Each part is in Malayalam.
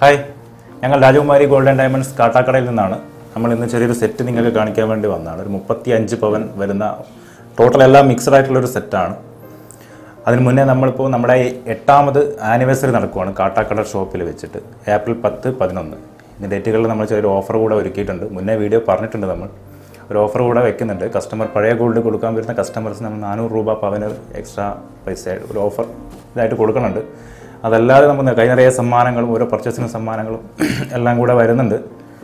ഹായ് ഞങ്ങൾ രാജകുമാരി ഗോൾഡൻ ഡയമണ്ട്സ് കാട്ടാക്കടയിൽ നിന്നാണ് നമ്മൾ ഇന്ന് ചെറിയൊരു സെറ്റ് നിങ്ങൾക്ക് കാണിക്കാൻ വേണ്ടി വന്നതാണ് ഒരു മുപ്പത്തി അഞ്ച് പവൻ വരുന്ന ടോട്ടൽ എല്ലാം മിക്സഡ് ആയിട്ടുള്ള ഒരു സെറ്റാണ് അതിന് മുന്നേ നമ്മളിപ്പോൾ നമ്മുടെ ഈ എട്ടാമത് ആനിവേഴ്സറി നടക്കുവാണ് കാട്ടാക്കട ഷോപ്പിൽ വെച്ചിട്ട് ഏപ്രിൽ പത്ത് പതിനൊന്ന് ഇതിൻ്റെ ഡേറ്റുകളിൽ നമ്മൾ ചെറിയൊരു ഓഫർ കൂടെ ഒരുക്കിയിട്ടുണ്ട് മുന്നേ വീഡിയോ പറഞ്ഞിട്ടുണ്ട് നമ്മൾ ഒരു ഓഫർ കൂടെ വെക്കുന്നുണ്ട് കസ്റ്റമർ പഴയ ഗോൾഡ് കൊടുക്കാൻ വരുന്ന കസ്റ്റമേഴ്സിന് നമ്മൾ നാനൂറ് രൂപ പവന് എക്സ്ട്രാ പൈസ ഒരു ഓഫർ ഇതായിട്ട് കൊടുക്കുന്നുണ്ട് അതല്ലാതെ നമുക്ക് കൈ നിറയെ സമ്മാനങ്ങളും ഓരോ പർച്ചേസിനും സമ്മാനങ്ങളും എല്ലാം കൂടെ വരുന്നുണ്ട്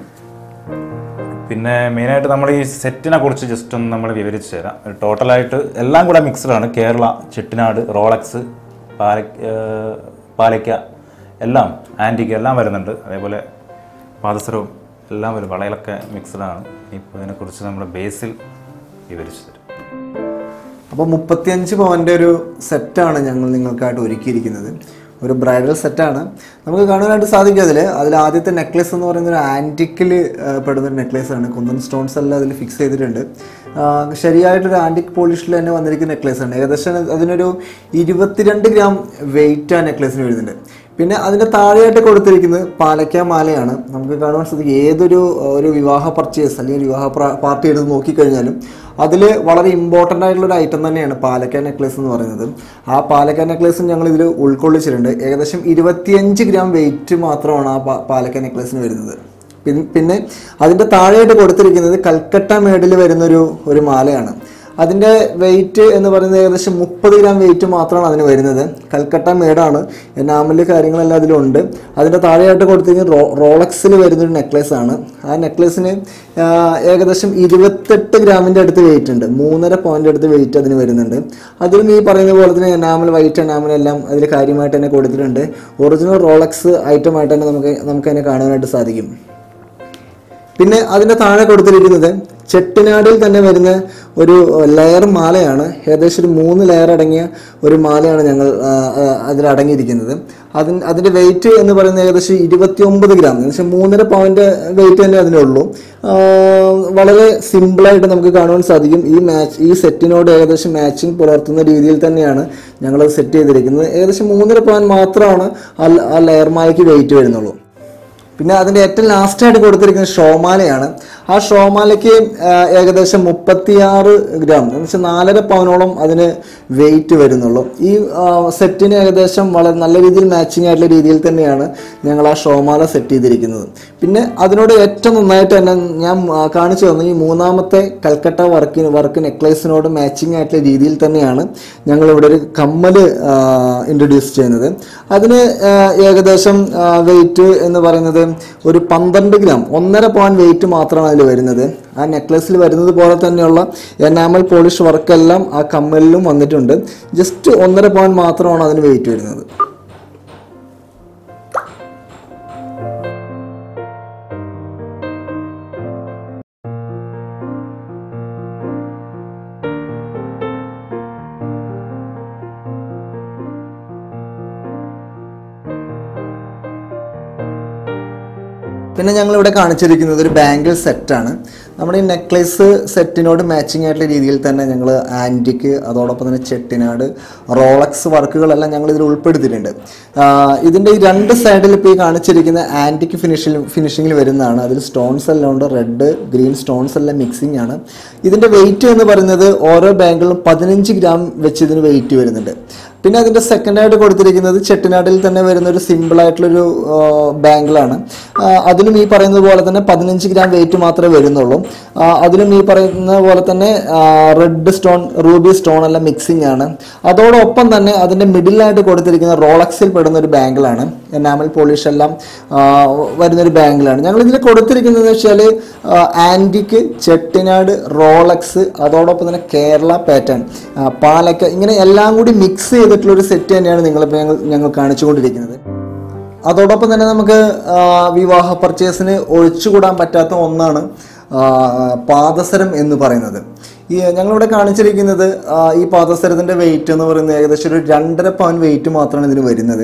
പിന്നെ മെയിനായിട്ട് നമ്മൾ ഈ സെറ്റിനെ കുറിച്ച് ജസ്റ്റ് ഒന്ന് നമ്മൾ വിവരിച്ച് തരാം ഒരു ടോട്ടലായിട്ട് എല്ലാം കൂടെ മിക്സഡാണ് കേരള ചെട്ടിനാട് റോളക്സ് പാല ഏർ പാലയ്ക്ക എല്ലാം ആൻറ്റിക്ക് എല്ലാം വരുന്നുണ്ട് അതേപോലെ പാദസരവും എല്ലാം വരും വളയിലൊക്കെ മിക്സഡാണ് ഇപ്പോൾ ഇതിനെക്കുറിച്ച് നമ്മൾ ബേസിൽ വിവരിച്ചു തരും അപ്പോൾ മുപ്പത്തിയഞ്ച് പവൻ്റെ ഒരു സെറ്റാണ് ഞങ്ങൾ നിങ്ങൾക്കായിട്ട് ഒരുക്കിയിരിക്കുന്നത് ഒരു ബ്രൈഡൽ സെറ്റാണ് നമുക്ക് കാണാനായിട്ട് സാധിക്കും അതിൽ അതിൽ ആദ്യത്തെ നെക്ലേസ് എന്ന് പറയുന്ന ഒരു ആൻറ്റിക്കിൽ പെടുന്ന ഒരു നെക്ലേസ് ആണ് കുന്തൻ സ്റ്റോൺസ് എല്ലാം അതിൽ ഫിക്സ് ചെയ്തിട്ടുണ്ട് ആ, ശരിയായിട്ടൊരു ആൻറ്റിക് പോളിഷിൽ തന്നെ വന്നിരിക്കുന്ന നെക്ലേസ് ആണ് ഏകദേശം അതിനൊരു ഇരുപത്തിരണ്ട് ഗ്രാം വെയിറ്റ് ആ നെക്ലേസിന് വരുന്നുണ്ട് പിന്നെ അതിൻ്റെ താഴെയായിട്ട് കൊടുത്തിരിക്കുന്നത് പാലക്ക മാലയാണ് നമുക്ക് കാണുവാൻ സാധിക്കും ഏതൊരു ഒരു വിവാഹ പർച്ചേസ് അല്ലെങ്കിൽ ഒരു വിവാഹ പ്ര- പാർട്ടി എടുത്ത് നോക്കിക്കഴിഞ്ഞാലും അതിൽ വളരെ ഇമ്പോർട്ടൻ്റ് ആയിട്ടുള്ള ഒരു ഐറ്റം തന്നെയാണ് പാലക്ക നെക്ലേസ് എന്ന് പറയുന്നത് ആ പാലക്ക നെക്ലേസും ഞങ്ങൾ ഇതിൽ ഉൾക്കൊള്ളിച്ചിട്ടുണ്ട് ഏകദേശം ഇരുപത്തിയഞ്ച് ഗ്രാം വെയിറ്റ് മാത്രമാണ് ആ പാ- പാലക്ക നെക്ലേസിന് വരുന്നത് പിൻ- പിന്നെ അതിൻ്റെ താഴെയായിട്ട് കൊടുത്തിരിക്കുന്നത് കൽക്കട്ട മേഡിൽ വരുന്നൊരു ഒരു മാലയാണ് അതിൻ്റെ വെയിറ്റ് എന്ന് പറയുന്നത് ഏകദേശം മുപ്പത് ഗ്രാം വെയിറ്റ് മാത്രമാണ് അതിന് വരുന്നത് കൽക്കട്ട മേഡാണ് എനാമല് കാര്യങ്ങളെല്ലാം അതിലുണ്ട് അതിൻ്റെ താഴെയായിട്ട് കൊടുത്തിരിക്കുന്നത് റോ റോളക്സിൽ വരുന്നൊരു നെക്ലേസ് ആണ് ആ നെക്ലേസിന് ആ, ഏകദേശം ഇരുപത്തെട്ട് ഗ്രാമിൻ്റെ അടുത്ത് വെയിറ്റ് ഉണ്ട് മൂന്നര പോയിൻ്റ് അടുത്ത് വെയിറ്റ് അതിന് വരുന്നുണ്ട് അതിലും ഈ പറയുന്ന പോലെ തന്നെ എനാമൽ വൈറ്റ് എനാമൽ എല്ലാം അതിൽ കാര്യമായിട്ട് തന്നെ കൊടുത്തിട്ടുണ്ട് ഒറിജിനൽ റോളക്സ് ഐറ്റം ആയിട്ട് തന്നെ നമുക്ക് നമുക്ക് അതിനെ കാണാനായിട്ട് സാധിക്കും പിന്നെ അതിൻ്റെ താഴെ കൊടുത്തിരിക്കുന്നത് ചെട്ടിനാടിൽ തന്നെ വരുന്ന ഒരു ലെയർ മാലയാണ് ഏകദേശം ഒരു മൂന്ന് ലെയർ അടങ്ങിയ ഒരു മാലയാണ് ഞങ്ങൾ ആ, ആ, അതിൽ അടങ്ങിയിരിക്കുന്നത് അതിന് അതിൻ്റെ വെയിറ്റ് എന്ന് പറയുന്നത് ഏകദേശം ഇരുപത്തി ഒമ്പത് ഗ്രാം ഏകദേശം മൂന്നര പവൻ്റെ വെയിറ്റ് തന്നെ അതിനുള്ളൂ ആ, വളരെ സിമ്പിളായിട്ട് നമുക്ക് കാണുവാൻ സാധിക്കും ഈ മാച്ച് ഈ സെറ്റിനോട് ഏകദേശം മാച്ചിങ് പുലർത്തുന്ന രീതിയിൽ തന്നെയാണ് ഞങ്ങളത് സെറ്റ് ചെയ്തിരിക്കുന്നത് ഏകദേശം മൂന്നര പവൻ മാത്രമാണ് ആ ആ ലെയർ മാലയ്ക്ക് വെയിറ്റ് വരുന്നുള്ളൂ പിന്നെ അതിൻ്റെ ഏറ്റവും ലാസ്റ്റായിട്ട് കൊടുത്തിരിക്കുന്നത് ഷോമാലയാണ് ആ ഷോമാലയ്ക്ക് ആ, ഏകദേശം മുപ്പത്തിയാറ് ഗ്രാം എന്ന് വെച്ചാൽ നാലര പവനോളം അതിന് വെയിറ്റ് വരുന്നുള്ളൂ ഈ ആ, സെറ്റിന് ഏകദേശം വളരെ നല്ല രീതിയിൽ മാച്ചിങ് ആയിട്ടുള്ള രീതിയിൽ തന്നെയാണ് ഞങ്ങൾ ആ ഷോമാല സെറ്റ് ചെയ്തിരിക്കുന്നത് പിന്നെ അതിനോട് ഏറ്റവും നന്നായിട്ട് തന്നെ ഞാൻ ആ, കാണിച്ചു തന്നു ഈ മൂന്നാമത്തെ കൽക്കട്ട വർക്കിന് വർക്ക് നെക്ലേസിനോട് മാച്ചിങ് ആയിട്ടുള്ള രീതിയിൽ തന്നെയാണ് ഞങ്ങൾ ഇവിടെ ഒരു കമ്മൽ ഇൻട്രൊഡ്യൂസ് ചെയ്യുന്നത് അതിന് ആ, ഏകദേശം വെയിറ്റ് എന്ന് പറയുന്നത് ഒരു പന്ത്രണ്ട് ഗ്രാം ഒന്നര പോയിന്റ് വെയിറ്റ് മാത്രമാണ് അതിൽ വരുന്നത് ആ നെക്ലസിൽ വരുന്നത് പോലെ തന്നെയുള്ള എനാമൽ പോളിഷ് വർക്കെല്ലാം ആ കമ്മലിലും വന്നിട്ടുണ്ട് ജസ്റ്റ് ഒന്നര പോയിന്റ് മാത്രമാണ് അതിന് വെയിറ്റ് വരുന്നത് പിന്നെ ഞങ്ങൾ ഇവിടെ കാണിച്ചിരിക്കുന്നത് ഒരു ബാംഗിൾ സെറ്റാണ് നമ്മുടെ ഈ നെക്ലേസ് സെറ്റിനോട് മാച്ചിങ് ആയിട്ടുള്ള രീതിയിൽ തന്നെ ഞങ്ങൾ ആൻറ്റിക്ക് അതോടൊപ്പം തന്നെ ചെട്ടിനാട് റോളക്സ് വർക്കുകളെല്ലാം ഞങ്ങൾ ഇതിൽ ഉൾപ്പെടുത്തിയിട്ടുണ്ട് ആഹ് ഇതിൻ്റെ ഈ രണ്ട് സൈഡിൽ ഇപ്പോൾ ഈ കാണിച്ചിരിക്കുന്ന ആൻറ്റിക്ക് ഫിനിഷിൽ ഫിനിഷിങ്ങിൽ വരുന്നതാണ് അതിൽ സ്റ്റോൺസ് എല്ലാം ഉണ്ട് റെഡ് ഗ്രീൻ സ്റ്റോൺസ് എല്ലാം മിക്സിംഗ് ആണ് ഇതിൻ്റെ വെയിറ്റ് എന്ന് പറയുന്നത് ഓരോ ബാങ്കിലും പതിനഞ്ച് ഗ്രാം വെച്ച് ഇതിന് വെയിറ്റ് വരുന്നുണ്ട് പിന്നെ അതിൻ്റെ സെക്കൻഡായിട്ട് കൊടുത്തിരിക്കുന്നത് ചെട്ടിനാട്ടിൽ തന്നെ വരുന്ന ഒരു സിമ്പിൾ ആയിട്ടുള്ളൊരു ബാങ്കിളാണ് അതിലും ഈ പറയുന്നത് പോലെ തന്നെ പതിനഞ്ച് ഗ്രാം വെയിറ്റ് മാത്രമേ വരുന്നുള്ളൂ ആ, അതിലും ഈ പറയുന്ന പോലെ തന്നെ റെഡ് സ്റ്റോൺ റൂബി സ്റ്റോൺ എല്ലാം മിക്സിംഗ് ആണ് അതോടൊപ്പം തന്നെ അതിൻ്റെ മിഡിലായിട്ട് കൊടുത്തിരിക്കുന്ന റോളക്സിൽ പെടുന്ന ഒരു ബാങ്കിളാണ് എനാമൽ പോളിഷ് എല്ലാം ആ, വരുന്നൊരു ബാങ്കിളാണ് ഞങ്ങൾ ഇതിൽ കൊടുത്തിരിക്കുന്നത് വെച്ചാൽ ആൻറ്റിക്ക് ചെട്ടിനാട് റോളക്സ് അതോടൊപ്പം തന്നെ കേരള പാറ്റേൺ പാലക്ക ഇങ്ങനെ എല്ലാം കൂടി മിക്സ് ചെയ്തിട്ടുള്ള ഒരു സെറ്റ് തന്നെയാണ് നിങ്ങളിപ്പോൾ ഞങ്ങൾ ഞങ്ങൾ കാണിച്ചുകൊണ്ടിരിക്കുന്നത് അതോടൊപ്പം തന്നെ നമുക്ക് ആ, വിവാഹ പർച്ചേസിന് ഒഴിച്ചുകൂടാൻ പറ്റാത്ത ഒന്നാണ് ആ, പാദസരം എന്ന് പറയുന്നത് ഈ ഞങ്ങളിവിടെ കാണിച്ചിരിക്കുന്നത് ആ, ഈ പാദസരത്തിൻ്റെ വെയിറ്റ് എന്ന് പറയുന്നത് ഏകദേശം ഒരു രണ്ടര പവൻ വെയിറ്റ് മാത്രമാണ് ഇതിന് വരുന്നത്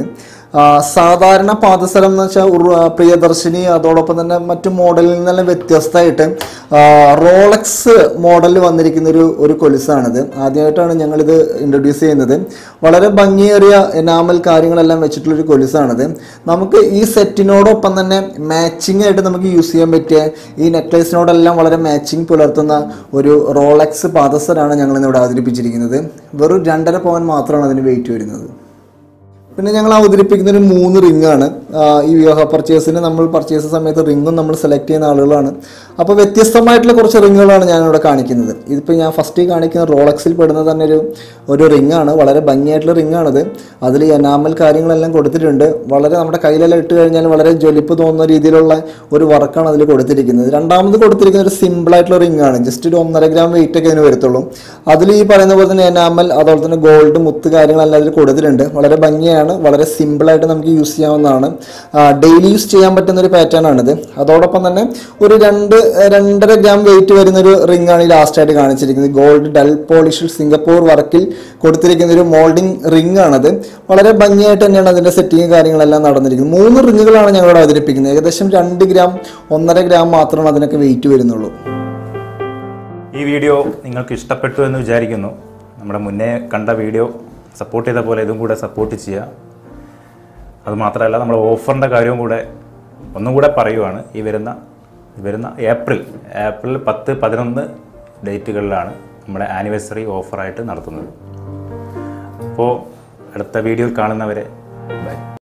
ആ, സാധാരണ പാദസരം എന്ന് വെച്ചാൽ ഉറു- ആ, പ്രിയദർശിനി അതോടൊപ്പം തന്നെ മറ്റു മോഡലിൽ നിന്നെല്ലാം വ്യത്യസ്തമായിട്ട് ആ, റോളക്സ് മോഡലിൽ വന്നിരിക്കുന്ന ഒരു ഒരു കൊലുസാണിത് ആദ്യമായിട്ടാണ് ഞങ്ങളിത് ഇൻട്രൊഡ്യൂസ് ചെയ്യുന്നത് വളരെ ഭംഗിയേറിയ എനാമൽ കാര്യങ്ങളെല്ലാം വെച്ചിട്ടുള്ള ഒരു കൊലുസാണിത് നമുക്ക് ഈ സെറ്റിനോടൊപ്പം തന്നെ മാച്ചിങ് ആയിട്ട് നമുക്ക് യൂസ് ചെയ്യാൻ പറ്റിയ ഈ നെക്ലേസിനോടെല്ലാം വളരെ മാച്ചിങ് പുലർത്തുന്ന ഒരു റോളക്സ് പാദസരാണ് ഞങ്ങൾ ഇന്ന് ഇവിടെ അവതരിപ്പിച്ചിരിക്കുന്നത് വെറും രണ്ടര പവൻ മാത്രമാണ് അതിന് വെയിറ്റ് വരുന്നത് പിന്നെ ഞങ്ങൾ അവതരിപ്പിക്കുന്ന ഒരു മൂന്ന് റിംഗ് ആണ് ആ, ഈ വിവാഹ പർച്ചേസിന് നമ്മൾ പർച്ചേസ് സമയത്ത് റിങ്ങും നമ്മൾ സെലക്ട് ചെയ്യുന്ന ആളുകളാണ് അപ്പോൾ വ്യത്യസ്തമായിട്ടുള്ള കുറച്ച് റിങ്ങുകളാണ് ഞാനിവിടെ കാണിക്കുന്നത് ഇതിപ്പോൾ ഞാൻ ഫസ്റ്റ് കാണിക്കുന്ന റോളക്സിൽ പെടുന്ന തന്നെ ഒരു ഒരു റിംഗ് ആണ് വളരെ ഭംഗിയായിട്ടുള്ള റിംഗ് ആണിത് അതിൽ എനാമൽ കാര്യങ്ങളെല്ലാം കൊടുത്തിട്ടുണ്ട് വളരെ നമ്മുടെ കയ്യിലെല്ലാം ഇട്ട് കഴിഞ്ഞാൽ വളരെ ജ്വലിപ്പ് തോന്നുന്ന രീതിയിലുള്ള ഒരു വർക്കാണ് അതിൽ കൊടുത്തിരിക്കുന്നത് രണ്ടാമത് കൊടുത്തിരിക്കുന്ന ഒരു സിമ്പിൾ ആയിട്ടുള്ള റിംഗ് ആണ് ജസ്റ്റ് ഒരു ഒന്നര ഗ്രാം വെയിറ്റ് ഒക്കെ അതിന് വരത്തുള്ളൂ അതിൽ ഈ പറയുന്ന പോലെ തന്നെ എനാമൽ അതുപോലെ തന്നെ ഗോൾഡ് മുത്ത് കാര്യങ്ങളെല്ലാം അതിൽ കൊടുത്തിട്ടുണ്ട് വളരെ ഭംഗിയാണ് വളരെ സിമ്പിൾ ആയിട്ട് നമുക്ക് യൂസ് ചെയ്യാവുന്നതാണ് ഡെയിലി യൂസ് ചെയ്യാൻ പറ്റുന്ന ഒരു പാറ്റേൺ ആണിത് അതോടൊപ്പം തന്നെ ഒരു രണ്ട് രണ്ടര ഗ്രാം വെയിറ്റ് വരുന്ന ഒരു റിംഗ് ആണ് ഈ ലാസ്റ്റ് ആയിട്ട് കാണിച്ചിരിക്കുന്നത് ഗോൾഡ് ഡൽ പോളിഷിൽ സിംഗപ്പൂർ വർക്കിൽ കൊടുത്തിരിക്കുന്ന ഒരു മോൾഡിംഗ് റിംഗ് ആണത് വളരെ ഭംഗിയായിട്ട് തന്നെയാണ് അതിന്റെ സെറ്റിംഗ് കാര്യങ്ങളെല്ലാം നടന്നിരിക്കുന്നത് മൂന്ന് റിങ്ങുകളാണ് ഞങ്ങളിവിടെ അവതരിപ്പിക്കുന്നത് ഏകദേശം രണ്ട് ഗ്രാം ഒന്നര ഗ്രാം മാത്രമാണ് അതിനൊക്കെ വെയിറ്റ് വരുന്നുള്ളൂ ഈ വീഡിയോ നിങ്ങൾക്ക് ഇഷ്ടപ്പെട്ടു എന്ന് വിചാരിക്കുന്നു നമ്മുടെ മുന്നേ കണ്ട വീഡിയോ സപ്പോർട്ട് ചെയ്ത പോലെ ഇതും കൂടെ സപ്പോർട്ട് ചെയ്യുക അതുമാത്രമല്ല നമ്മുടെ ഓഫറിൻ്റെ കാര്യവും കൂടെ ഒന്നും കൂടെ പറയുവാണ് ഈ വരുന്ന ഈ വരുന്ന ഏപ്രിൽ ഏപ്രിൽ പത്ത് പതിനൊന്ന് ഡേറ്റുകളിലാണ് നമ്മുടെ ആനിവേഴ്സറി ഓഫറായിട്ട് നടത്തുന്നത് അപ്പോൾ അടുത്ത വീഡിയോയിൽ കാണുന്നവരെ ബൈ